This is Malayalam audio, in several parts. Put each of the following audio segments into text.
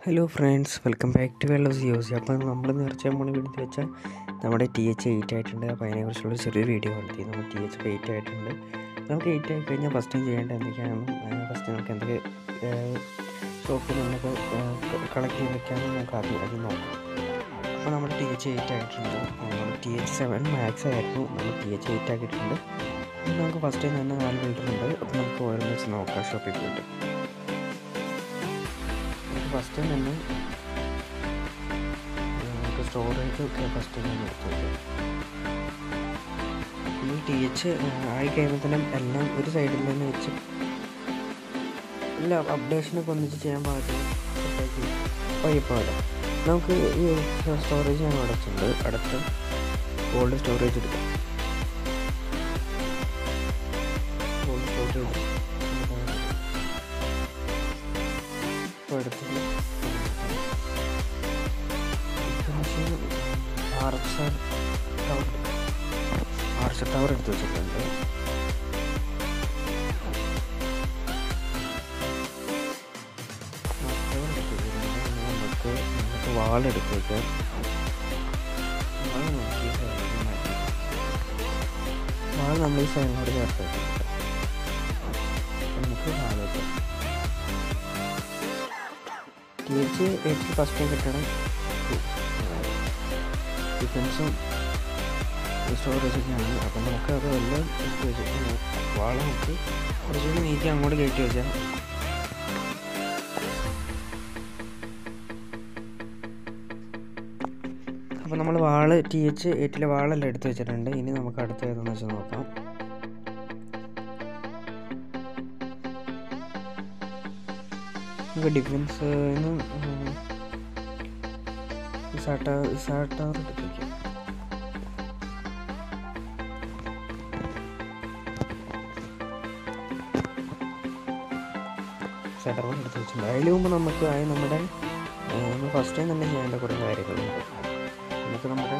hello friends welcome back to വെള്ള സിയോസി അപ്പോൾ നമ്മൾ നിറച്ച പോണ വീഡിയോ വെച്ചാൽ നമ്മുടെ ടി എച്ച് എയ്റ്റ് ആയിട്ടുണ്ട് അപ്പോൾ അതിനെക്കുറിച്ചുള്ള ചെറിയൊരു വീഡിയോ നടത്തി നമ്മൾ ടി എച്ച് എയ്റ്റ് ആയിട്ടുണ്ട് നമുക്ക് എയ്റ്റ് ആയി കഴിഞ്ഞാൽ ഫസ്റ്റ് ചെയ്യേണ്ട എന്തൊക്കെയാണെന്നും ഫസ്റ്റ് നമുക്ക് എന്തൊക്കെ ഷോപ്പിൽ നമുക്ക് കളക്ട് ചെയ്ത് വെക്കാമെന്ന് നമുക്ക് ആദ്യം ആദ്യം നോക്കാം അപ്പോൾ നമ്മൾ ടി എച്ച് എയ്റ്റ് ആയിട്ടുണ്ട് നമ്മൾ ടി എച്ച് സെവൻ മാക്സ് ആയിരുന്നു നമ്മൾ ടി എച്ച് എയ്റ്റ് ആക്കിയിട്ടുണ്ട് ഇനി നമുക്ക് ഫസ്റ്റ് തന്നെ നാല് ബിൽഡർ ഉണ്ട് അപ്പോൾ നമുക്ക് ഓരോന്ന് വെച്ച് നോക്കാം ഷോപ്പിൽ പോയിട്ട് നമുക്ക് ഫസ്റ്റ് തന്നെ നമുക്ക് സ്റ്റോറേജ് ഒക്കെ ഫസ്റ്റ് തന്നെ എടുത്ത് വയ്ക്കാം ഈ ടി എച്ച് ആയി കഴിയുമ്പോൾ തന്നെ എല്ലാം ഒരു സൈഡിൽ തന്നെ വെച്ച് എല്ലാ അപ്ഡേഷനൊക്കെ ഒന്നിച്ച് ചെയ്യാൻ പാകത്തിന് സെറ്റാക്കി വൈകിപ്പോല നമുക്ക് ഈ സ്റ്റോറേജ് ഞാൻ അടച്ചിട്ടുണ്ട് അടുത്ത് ഗോൾഡ് സ്റ്റോറേജ് എടുക്കാം ഗോൾഡ് സ്റ്റോറേജ് ഇപ്പോൾ എടുത്തത് R X R tower R X tower എടുത്ത് വെച്ചിട്ടുണ്ട് നമുക്ക് നമുക്ക് വാളെടുത്ത് വെക്കാം വാൾ നോക്കി വാൾ നമ്മൾ ഈ സൈഡിനോട് ചേർത്ത് വെക്കാം നമുക്ക് വാൾ വെക്കാം T H eight first time കിട്ടണം ഡിഫൻസും സ്റ്റോറേജൊക്കെയാണ് അപ്പം നമുക്ക് അത് എല്ലാം എടുത്ത് വെച്ച് വാള നമുക്ക് കുറച്ചുകൂടി നീക്കി അങ്ങോട്ട് കയറ്റി വെച്ചാൽ അപ്പോൾ നമ്മൾ വാള് ടി എച്ച് എയ്റ്റിലെ വാളെല്ലാം എടുത്ത് വെച്ചിട്ടുണ്ട് ഇനി നമുക്ക് അടുത്ത ഏതെന്ന് വെച്ചാൽ നോക്കാം നമുക്ക് ഡിഫൻസ് ഇസാട്ട ഇസാട്ടാർ എടുത്ത് വയ്ക്കാം സെറ്റർ എടുത്ത് വെച്ചിട്ടുണ്ട് അതിന് മുമ്പ് നമുക്ക് ആയി നമ്മുടെ നമ്മൾ ഫസ്റ്റ് ടൈം തന്നെ ചെയ്യേണ്ട കുറേ കാര്യങ്ങളുണ്ട് നമുക്ക് നമ്മുടെ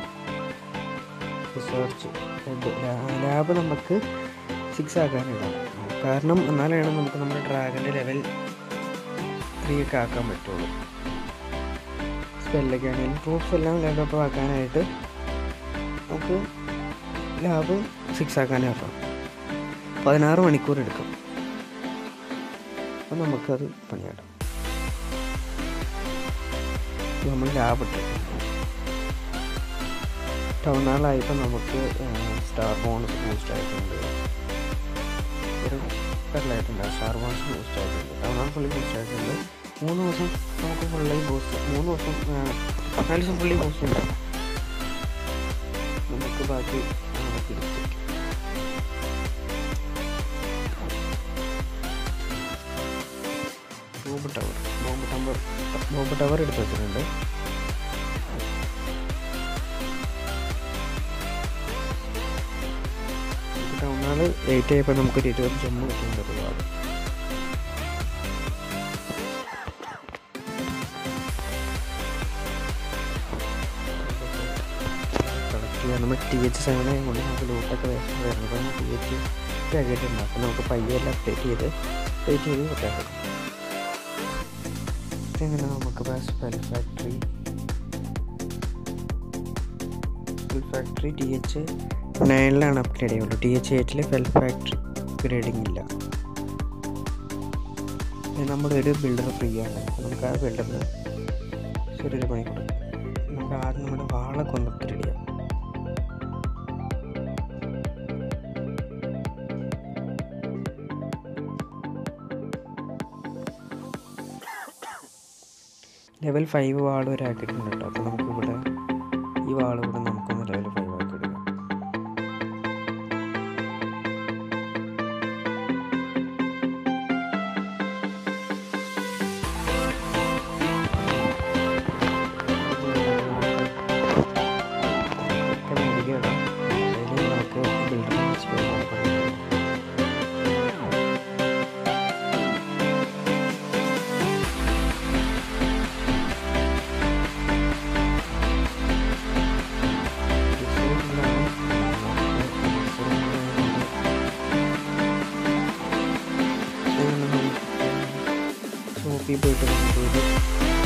റിസർച്ച് ലാബ് നമുക്ക് സിക്സ് ആക്കാനിടാം കാരണം എന്നാലാണ് നമുക്ക് നമ്മുടെ ഡ്രാഗൻ്റെ ലെവൽ ത്രീ ഒക്കെ ആക്കാൻ പറ്റുള്ളൂ സ്പെല്ലൊക്കെ ആണെങ്കിലും പ്രൂഫ്സ് എല്ലാം ലെവലപ്പ് ആക്കാനായിട്ട് നമുക്ക് ലാബ് സിക്സ് ആക്കാനാക്കാം പതിനാറ് മണിക്കൂർ എടുക്കും അപ്പം നമുക്കത് പണിയാടാം നമ്മൾ ലാബ് ഇട്ടിട്ടുണ്ട് ടൗൺ ഹാളായപ്പോൾ നമുക്ക് സ്റ്റാർ ബോൺസ് ബൂസ്റ്റ് ആയിട്ടുണ്ട് ഒരു പെരലായിട്ടുണ്ട് സ്റ്റാർ ബോൺസ് ബൂസ്റ്റ് ആയിട്ടുണ്ട് ടൗൺ ഹാൾ ഫുള്ളി ബൂസ്റ്റ് ആയിട്ടുണ്ട് മൂന്ന് ദിവസം നമുക്ക് ഫുള്ളി ബൂസ്റ്റ് മൂന്ന് ദിവസം നാല് ദിവസം ഫുള്ളി ബൂസ്റ്റ് ഉണ്ട് നമുക്ക് ബാക്കി തിരിച്ചു bomb tower bomb tower bomb tower എടുത്ത് വെച്ചിട്ടുണ്ട് ടൗൺ ഹാള് എയ്റ്റ് ആയപ്പോൾ നമുക്കൊരു ഇരുപത് ജമ്മു കിട്ടുന്നുണ്ട് ഒരുപാട് കളക്ട് ചെയ്യാൻ നമ്മൾ ടി എച്ച് സെവനെ കൊണ്ട് നമുക്ക് ലൂട്ടൊക്കെ വരുന്നത് അപ്പോൾ ടി എച്ച് ആക്കിയിട്ടുണ്ട് അപ്പോൾ നമുക്ക് പയ്യെ എല്ലാം അപ്ഡേറ്റ് ചെയ്ത് അപ്ഡേറ്റ് ചെയ്ത് വിട്ടേക്കാം ഇങ്ങനെ നമുക്ക് spell factory spell factory T H നയനിലാണ് അപ്ഗ്രേഡ് ചെയ്യുള്ളൂ ടി എച്ച് എയ്റ്റിൽ ഫെൽ ഫാക്ടറി അപ്ഗ്രേഡിംഗ് ഇല്ല നമ്മുടെ ഒരു ബിൽഡർ ഫ്രീ ആണ് നമുക്ക് ആ ബിൽഡറിന് ചെറിയൊരു പണി കൊടുക്കും നമുക്ക് ആദ്യം നമ്മുടെ വാളൊക്കെ ഒന്ന് അപ്ഗ്രേഡ് ചെയ്യാം ലെവൽ ഫൈവ് വാൾ വരെ ആക്കിയിട്ടുണ്ട് കേട്ടോ അപ്പോൾ നമുക്കിവിടെ ഈ വാൾ ഇവിടെ നമുക്കൊന്ന് ലെവൽ ഫൈവ് ആക്കി എടുക്കാം നമുക്ക് ബിൽഡർ ഷോപ്പിൽ പോയിട്ട് നമുക്കൊരു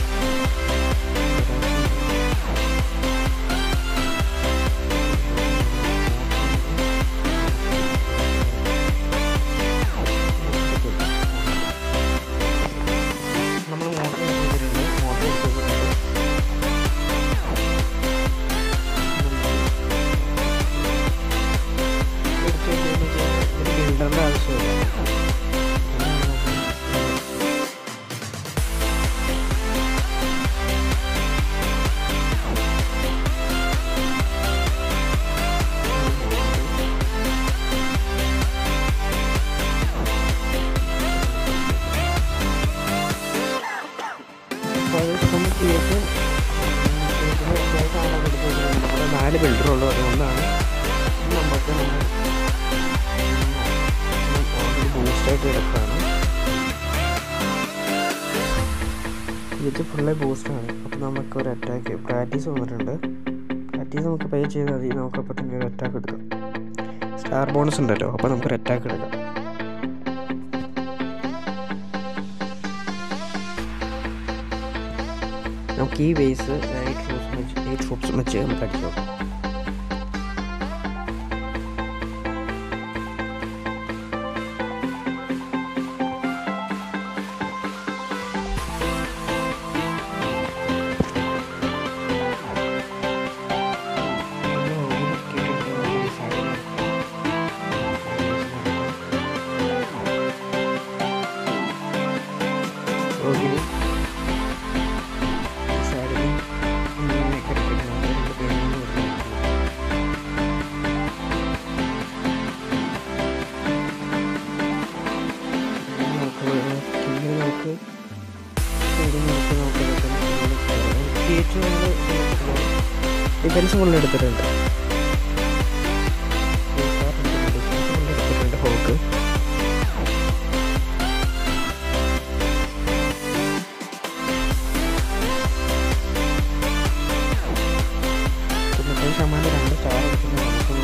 ബൂസ്റ്റായിട്ട് കിടക്കുകയാണ് ഇത് ഫുള്ള് ബൂസ്റ്റാണ് അപ്പോൾ നമുക്ക് ഒരു അറ്റാക്ക് പ്രാക്ടീസ് വന്നിട്ടുണ്ട് പ്രാക്ടീസ് നമുക്ക് പേ ചെയ്താൽ മതി നമുക്ക് അപ്പോൾ തന്നെ ഒരു അറ്റാക്ക് എടുക്കാം സ്റ്റാർ ബോണസ് ഉണ്ടല്ലോ അപ്പോൾ നമുക്കൊരു അറ്റാക്ക് എടുക്കാം നമുക്ക് ഈ ബേസ് എയ്റ്റ് ട്രൂപ്സ് വെച്ച് എയ്റ്റ് ട്രൂപ്സ് വെച്ച് നമുക്ക് അടിച്ചു നോക്കാം ഓക്കെ സൈഡിൽ ഇങ്ങനെ കിടക്കണം രണ്ട് പേരും നമുക്ക് നമുക്ക് ഡിഫൻസ് ഫുള്ള് എടുത്തിട്ടുണ്ട് എടുത്തിട്ടുണ്ട് ഹോക്ക് തൊണ്ണൂറ്റഞ്ച് ശതമാനം രണ്ട് സ്റ്റാർ എടുക്കുന്ന നമുക്ക്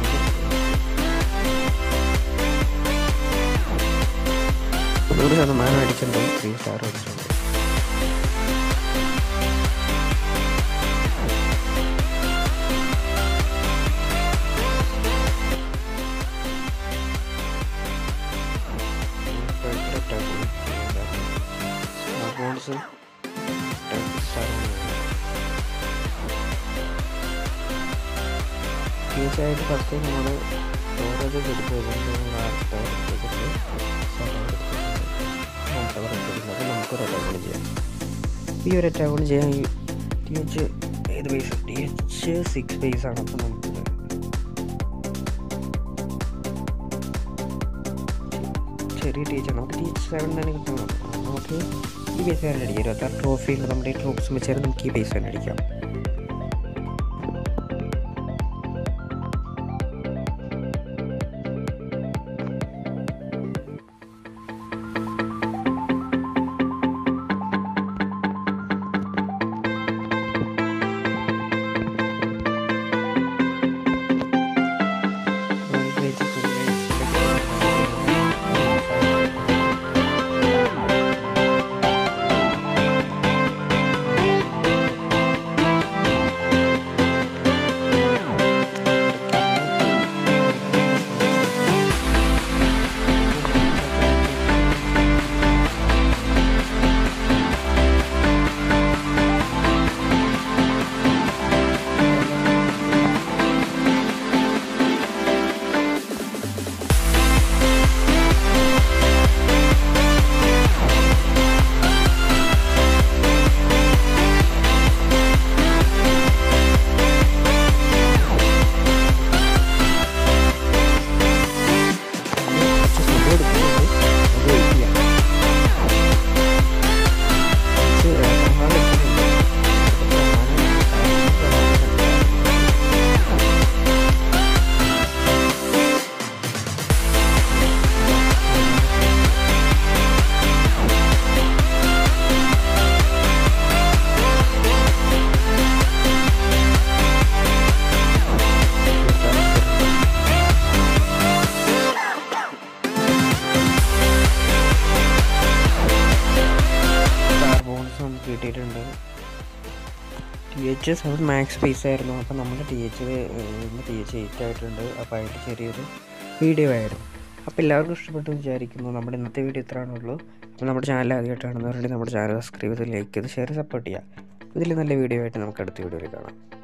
നൂറ് ശതമാനം അടിച്ചിട്ടുണ്ട് ത്രീ സ്റ്റാർ അടിച്ചിട്ടുണ്ട് ബോൺസ് തീർച്ചയായിട്ടും ഫസ്റ്റ് നമ്മൾ സ്റ്റോറേജ് എടുത്തതുകൊണ്ട് നമ്മൾ ആ സ്റ്റോർ എടുത്തിട്ട് ടവർ എടുത്തിട്ടുണ്ട് അപ്പോൾ നമുക്കൊരു അറ്റാക്ക് ചെയ്യാം ഈ ഒരു അറ്റാക്ക് ചെയ്യാൻ ടി എച്ച് ഏത് base T H six base ആണ് അപ്പോൾ നമുക്ക് ചെറിയ ടി എച്ച് ആണ് നമുക്ക് ടി എച്ച് സെവൻ തന്നെ കിട്ടണം നമുക്ക് ഈ ബേസ് തന്നെ അടിക്കാം ഇരുപത്താറ് ട്രോഫി ഉണ്ട് നമ്മുടെ ട്രോപ്സ് വെച്ചാൽ നമുക്ക് ഈ ബേസ് തന്നെ അടിക്കാം കിട്ടിയിട്ടുണ്ട് T H seven max space ആയിരുന്നു അപ്പോൾ നമ്മുടെ T H T H eight ആയിട്ടുണ്ട് അപ്പോൾ അതിൻ്റെ ചെറിയൊരു വീഡിയോ ആയിരുന്നു അപ്പോൾ എല്ലാവർക്കും ഇഷ്ടപ്പെട്ടു വിചാരിക്കുന്നു നമ്മുടെ ഇന്നത്തെ വീഡിയോ ഇത്രയാണുള്ളൂ അപ്പോൾ നമ്മുടെ ചാനൽ ആദ്യമായിട്ടാണെന്ന് പറഞ്ഞിട്ട് നമ്മുടെ ചാനൽ സബ്സ്ക്രൈബ് ചെയ്ത് ലൈക്ക് ചെയ്ത് ഷെയർ സപ്പോർട്ട് ചെയ്യുക ഇതിൽ നല്ല വീഡിയോ ആയിട്ട് നമുക്ക് അടുത്ത വീഡിയോയിൽ കാണാം